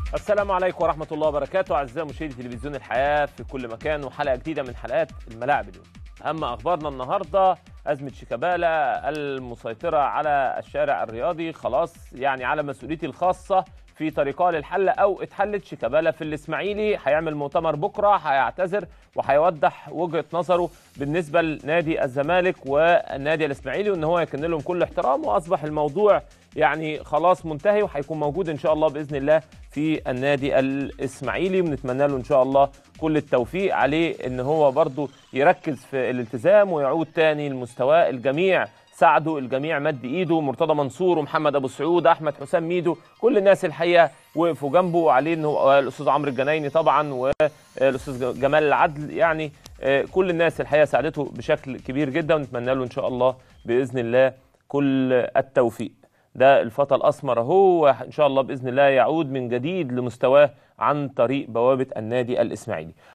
السلام عليكم ورحمة الله وبركاته أعزائي مشاهدي تلفزيون الحياة في كل مكان وحلقة جديدة من حلقات الملاعب اليوم أهم أخبارنا النهاردة أزمة شيكابالا المسيطرة على الشارع الرياضي خلاص يعني على مسؤوليتي الخاصة في طريقها للحل أو اتحلت شيكابالا في الإسماعيلي هيعمل مؤتمر بكرة هيعتذر وهيوضح وجهة نظره بالنسبة لنادي الزمالك والنادي الإسماعيلي وإن هو يكن لهم كل احترام وأصبح الموضوع يعني خلاص منتهي وهيكون موجود إن شاء الله بإذن الله في النادي الإسماعيلي ونتمنى له إن شاء الله كل التوفيق عليه إن هو برضه يركز في الالتزام ويعود تاني لمستواه الجميع ساعدوا الجميع مد ايده مرتضى منصور ومحمد ابو سعود احمد حسام ميدو كل الناس الحقيقه وقفوا جنبه وعليه انه الاستاذ عمرو الجنايني طبعا والاستاذ جمال العدل يعني كل الناس الحقيقه ساعدته بشكل كبير جدا ونتمنى له ان شاء الله باذن الله كل التوفيق ده الفتى الاسمر اهو ان شاء الله باذن الله يعود من جديد لمستواه عن طريق بوابه النادي الاسماعيلي